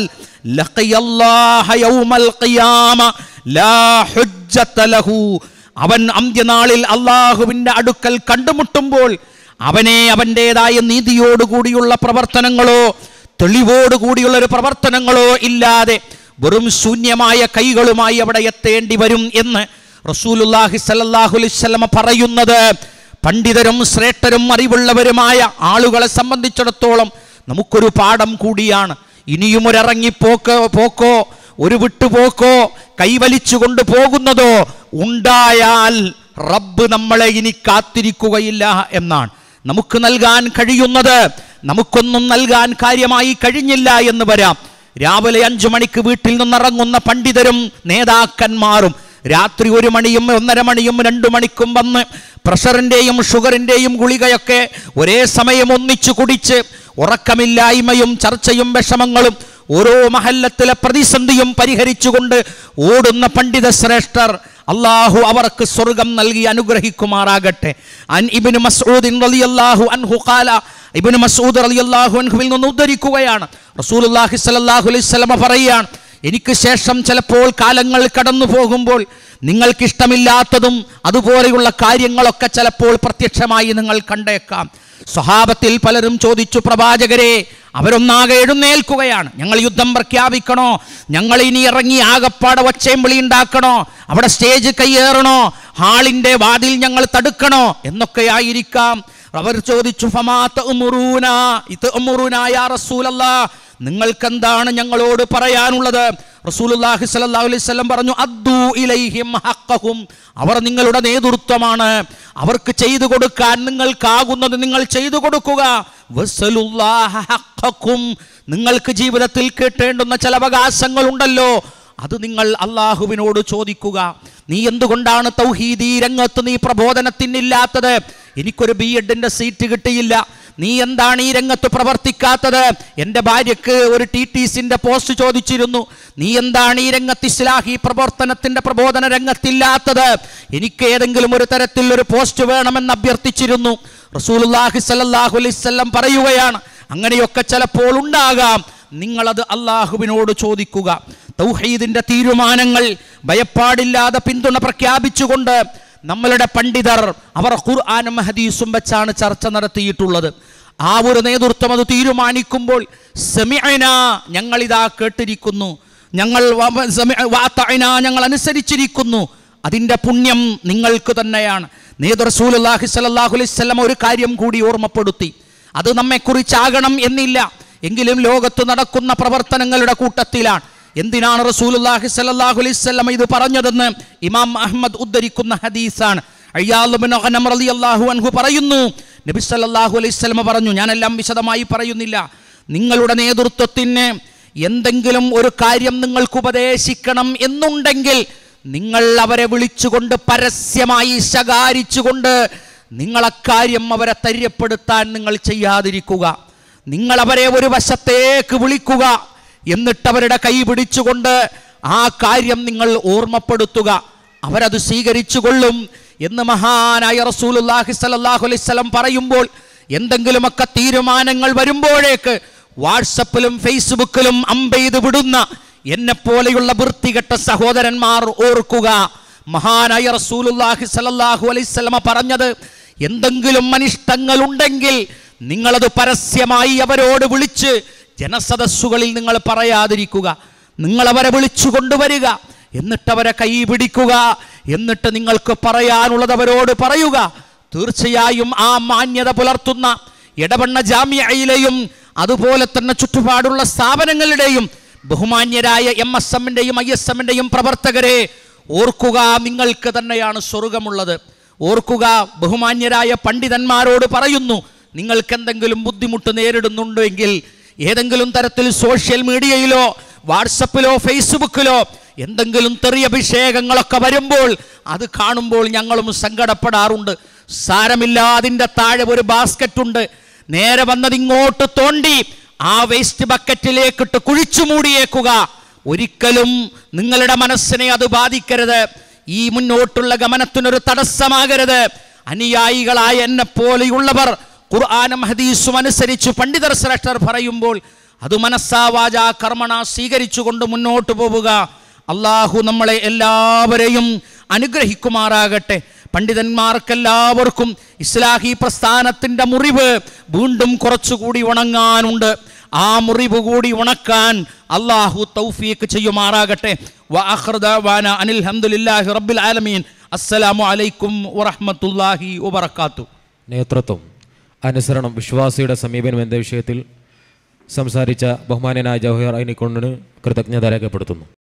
ലഖിയല്ലാഹ യൗമൽ ഖിയാമ ലാ ഹുജ്ജത ലഹു അവൻ അന്ത്യനാളിൽ അള്ളാഹുവിൻ്റെ അടുക്കൽ കണ്ടുമുട്ടുമ്പോൾ അവനെ അവൻ്റെതായ നീതിയോടുകൂടിയുള്ള പ്രവർത്തനങ്ങളോ തെളിവോടുകൂടിയുള്ള ഒരു പ്രവർത്തനങ്ങളോ ഇല്ലാതെ വെറും ശൂന്യമായ കൈകളുമായി അവിടെ എത്തേണ്ടി വരും എന്ന് റസൂലുല്ലാഹി സല്ലല്ലാഹു അലൈഹി വസല്ലമ പറയുന്നത് പണ്ഡിതരും ശ്രേഷ്ഠരും അറിവുള്ളവരുമായ ആളുകളെ സംബന്ധിച്ചിടത്തോളം നമുക്കൊരു പാഠം കൂടിയാണ് ഇനിയും ഒരു ഇറങ്ങിപ്പോക്കോ പോക്കോ ഒരു വിട്ടുപോക്കോ കൈവലിച്ചു കൊണ്ട് പോകുന്നതോ ഉണ്ടായാൽ റബ്ബ് നമ്മളെ ഇനി കാത്തിരിക്കുകയില്ല എന്നാണ് നമുക്ക് നൽകാൻ കഴിയുന്നത് നമുക്കൊന്നും നൽകാൻ കാര്യമായി കഴിഞ്ഞില്ല എന്ന് വരാം രാവിലെ അഞ്ചു മണിക്ക് വീട്ടിൽ നിന്നിറങ്ങുന്ന പണ്ഡിതരും നേതാക്കന്മാരും രാത്രി ഒരു മണിയും ഒന്നര മണിയും രണ്ടു മണിക്കും വന്ന് പ്രഷറിൻ്റെയും ഷുഗറിൻ്റെയും ഗുളികയൊക്കെ ഒരേ സമയം ഒന്നിച്ചു കുടിച്ച് ഉറക്കമില്ലായ്മയും ചർച്ചയും വിഷമങ്ങളും ഓരോ മഹല്ലത്തിലെ പ്രതിസന്ധിയും പരിഹരിച്ചുകൊണ്ട് ഓടുന്ന പണ്ഡിത ശ്രേഷ്ഠർ അള്ളാഹു അവർക്ക് സ്വർഗം നൽകി അനുഗ്രഹിക്കുമാറാകട്ടെ അൻ ഇബ്നു മസ്ഊദിൻ റളിയല്ലാഹു അൻഹു ഖാല ഇബ്നു മസ്ഊദ് റളിയല്ലാഹു അൻഹുവിൽ നിന്ന് ഉദ്ധരിക്കുകയാണ് റസൂലുള്ളാഹി സ്വല്ലല്ലാഹു അലൈഹി വസല്ലമ പറയുകയാണ് എനിക്ക് ശേഷം ചിലപ്പോൾ കാലങ്ങൾ കടന്നു പോകുമ്പോൾ നിങ്ങൾക്കിഷ്ടമില്ലാത്തതും അതുപോലെയുള്ള കാര്യങ്ങളൊക്കെ ചിലപ്പോൾ പ്രത്യക്ഷമായി നിങ്ങൾ കണ്ടേക്കാം സ്വഹാബത്തിൽ പലരും ചോദിച്ചു പ്രവാചകരെ അവരൊന്നാകെ എഴുന്നേൽക്കുകയാണ് ഞങ്ങൾ യുദ്ധം പ്രഖ്യാപിക്കണോ ഞങ്ങൾ ഇനി ഇറങ്ങി ആകപ്പാടെ ഒച്ചയും വിളി ഉണ്ടാക്കണോ അവിടെ സ്റ്റേജ് കയ്യേറണോ ഹാളിന്റെ വാതിൽ ഞങ്ങൾ തടുക്കണോ എന്നൊക്കെ ആയിരിക്കാം അവർ ചോദിച്ചു ഫമാ തഅ്മുറൂന ഇതഅ്മുറൂന യാ റസൂലല്ലാ നിങ്ങൾക്കെന്താണ് ഞങ്ങളോട് പറയാനുള്ളത് റസൂലുള്ളാഹി സ്വല്ലല്ലാഹു അലൈഹി വസല്ലം പറഞ്ഞു അദ്ദു ഇലൈഹിം ഹഖഹും അവർ നിങ്ങളുടെ നേതൃത്വമാണ് അവർക്ക് ചെയ്തു കൊടുക്കാൻ നിങ്ങൾക്കാകുന്നത് നിങ്ങൾ ചെയ്തു കൊടുക്കുക വസ്സലുല്ലാഹ ഹഖക്കും നിങ്ങൾക്ക് ജീവിതത്തിൽ കിട്ടേണ്ടുന്ന ചില അവകാശങ്ങളുണ്ടല്ലോ അത് നിങ്ങൾ അള്ളാഹുവിനോട് ചോദിക്കുക നീ എന്തുകൊണ്ടാണ് തൗഹീദി രംഗത്ത് നീ പ്രബോധനത്തിനില്ലാത്തത് എനിക്കൊരു ബി എഡിന്റെ സീറ്റ് കിട്ടിയില്ല നീ എന്താണ് ഈ രംഗത്ത് പ്രവർത്തിക്കാത്തത് എൻ്റെ ഭാര്യക്ക് ഒരു ടി ടി സിന്റെ പോസ്റ്റ് ചോദിച്ചിരുന്നു നീ എന്താണ് ഈ രംഗത്ത് ഇസ്ലാഹി പ്രവർത്തനത്തിന്റെ പ്രബോധന രംഗത്തില്ലാത്തത് എനിക്ക് ഏതെങ്കിലും ഒരു തരത്തിൽ ഒരു പോസ്റ്റ് വേണമെന്ന് അഭ്യർത്ഥിച്ചിരുന്നു റസൂലുള്ളാഹി സ്വല്ലല്ലാഹു അലൈഹി വസല്ലം പറയുകയാണ് അങ്ങനെയൊക്കെ ചിലപ്പോൾ ഉണ്ടാകാം നിങ്ങളത് അള്ളാഹുവിനോട് ചോദിക്കുക തൗഹീദിന്റെ തീരുമാനങ്ങൾ ഭയപ്പാടില്ലാതെ പിന്തുണ പ്രഖ്യാപിച്ചുകൊണ്ട് നമ്മളുടെ പണ്ഡിതർ അവർ ഖുർആാനും ഹദീസും വെച്ചാണ് ചർച്ച നടത്തിയിട്ടുള്ളത് ആ ഒരു നേതൃത്വം അത് തീരുമാനിക്കുമ്പോൾ സെമിഅന ഞങ്ങളിതാ കേട്ടിരിക്കുന്നു ഞങ്ങൾ വ- സമി- വാത്തഅന ഞങ്ങൾ അനുസരിച്ചിരിക്കുന്നു അതിൻ്റെ പുണ്യം നിങ്ങൾക്ക് തന്നെയാണ് നേതൃ റസൂലുള്ളാഹി സ്വല്ലല്ലാഹു അലൈഹി വസല്ലം ഒരു കാര്യം കൂടി ഓർമ്മപ്പെടുത്തി അത് നമ്മെക്കുറിച്ചാകണം എന്നില്ല എങ്കിലും ലോകത്ത് നടക്കുന്ന പ്രവർത്തനങ്ങളുടെ കൂട്ടത്തിലാണ് എന്തിനാണ് റസൂലുള്ളാഹി സ്വല്ലല്ലാഹു അലൈഹി വസല്ലം ഇത് പറഞ്ഞതെന്ന് ഇമാം അഹ്മദ് ഉദ്ധരിക്കുന്ന ഹദീസാണ് അയ്യാദ് ബിൻ ഗനം റളിയല്ലാഹു അൻഹു പറയുന്നു നബി സല്ലല്ലാഹു അലൈഹി വസല്ലം പറഞ്ഞു ഞാനെല്ലാം വിശദമായി പറയുന്നില്ല നിങ്ങളുടെ നേതൃത്വത്തിന് എന്തെങ്കിലും ഒരു കാര്യം നിങ്ങൾക്ക് ഉപദേശിക്കണം എന്നുണ്ടെങ്കിൽ നിങ്ങൾ അവരെ വിളിച്ചുകൊണ്ട് പരസ്യമായി ശകാരിച്ചുകൊണ്ട് നിങ്ങളക്കാര്യം അവരെ തര്യപ്പെടുത്താൻ നിങ്ങൾ ചെയ്യാതിരിക്കുക നിങ്ങൾ അവരെ ഒരു വശത്തേക്ക് വിളിക്കുക എന്നിട്ട് അവരുടെ കൈ പിടിച്ചുകൊണ്ട് ആ കാര്യം നിങ്ങൾ ഓർമ്മപ്പെടുത്തുക അവരത് സ്വീകരിച്ചു കൊള്ളും എന്ന് മഹാനായ റസൂലുള്ളാഹി സ്വല്ലല്ലാഹു അലൈഹി വസല്ലം പറയുമ്പോൾ എന്തെങ്കിലുമൊക്കെ തീരുമാനങ്ങൾ വരുമ്പോഴേക്ക് വാട്സപ്പിലും ഫേസ്ബുക്കിലും അമ്പെയ്ത് വിടുന്ന എന്നെ പോലെയുള്ള വൃത്തികെട്ട സഹോദരന്മാർ ഓർക്കുക മഹാനായ റസൂലുള്ളാഹി സ്വല്ലല്ലാഹു അലൈഹി വസല്ലമ പറഞ്ഞത് എന്തെങ്കിലും അനിഷ്ടങ്ങൾ ഉണ്ടെങ്കിൽ നിങ്ങളത് പരസ്യമായി അവരോട് വിളിച്ച് ജനസദസ്സുകളിൽ നിങ്ങൾ പറയാതിരിക്കുക നിങ്ങൾ അവരെ വിളിച്ചു കൊണ്ടുവരിക എന്നിട്ട് അവരെ കൈ പിടിക്കുക എന്നിട്ട് നിങ്ങൾക്ക് പറയാനുള്ളത് അവരോട് പറയുക തീർച്ചയായും ആ മാന്യത പുലർത്തുന്ന ഇടവണ്ണ ജാമ്യയിലെയും അതുപോലെ തന്നെ ചുറ്റുപാടുള്ള സ്ഥാപനങ്ങളുടെയും ബഹുമാന്യരായ എം എസ് എമ്മിൻ്റെയും ഐ എസ് എമ്മിൻ്റെയും പ്രവർത്തകരെ ഓർക്കുക നിങ്ങൾക്ക് തന്നെയാണ് സ്വർഗമുള്ളത് ഓർക്കുക ബഹുമാന്യരായ പണ്ഡിതന്മാരോട് പറയുന്നു നിങ്ങൾക്ക് എന്തെങ്കിലും ബുദ്ധിമുട്ട് നേരിടുന്നുണ്ടെങ്കിൽ ഏതെങ്കിലും തരത്തിൽ സോഷ്യൽ മീഡിയയിലോ വാട്സപ്പിലോ ഫേസ്ബുക്കിലോ എന്തെങ്കിലും തെറിയഭിഷേകങ്ങളൊക്കെ വരുമ്പോൾ അത് കാണുമ്പോൾ ഞങ്ങളും സങ്കടപ്പെടാറുണ്ട് സാരമില്ല അതിൻ്റെ താഴെ ഒരു ബാസ്ക്കറ്റ് ഉണ്ട് നേരെ വന്നത് ഇങ്ങോട്ട് തോണ്ടി ആ വേസ്റ്റ് ബക്കറ്റിലേക്കിട്ട് കുഴിച്ചു മൂടിയേക്കുക ഒരിക്കലും നിങ്ങളുടെ മനസ്സിനെ അത് ബാധിക്കരുത് ഈ മുന്നോട്ടുള്ള ഗമനത്തിനൊരു തടസ്സമാകരുത് അനുയായികളായ എന്നെ പോലെയുള്ളവർ ഖുർആാനും ഹദീസും അനുസരിച്ച് പണ്ഡിതർ ശ്രേഷ്ഠർ പറയുമ്പോൾ അത് മനസ്സാവാച കർമ്മണ സ്വീകരിച്ചുകൊണ്ട് മുന്നോട്ട് പോവുക അള്ളാഹു നമ്മളെ എല്ലാവരെയും അനുഗ്രഹിക്കുമാറാകട്ടെ പണ്ഡിതന്മാർക്കെല്ലാവർക്കും ഇസ്ലാഹി പ്രസ്ഥാനത്തിൻ്റെ മുറിവ് വീണ്ടും കുറച്ചുകൂടി ഉണങ്ങാനുണ്ട് ആ മുറിവ് കൂടി ഉണക്കാൻ അള്ളാഹു തൗഫീക്ക് ചെയ്യുമാറാകട്ടെ വആഖിറു ദഅവാന അനിൽ ഹംദുലില്ലാഹി റബ്ബിൽ ആലമീൻ അസ്സലാമു അലൈക്കും വറഹ്മത്തുള്ളാഹി വബറകാതുഹു നേതൃത്വം അനുസരണം വിശ്വാസിയുടെ സമീപനം എന്ന വിഷയത്തിൽ സംസാരിച്ച ബഹുമാനനായ ജവഹർ അയിനിക്കൊണ്ടിന് കൃതജ്ഞത രേഖപ്പെടുത്തുന്നു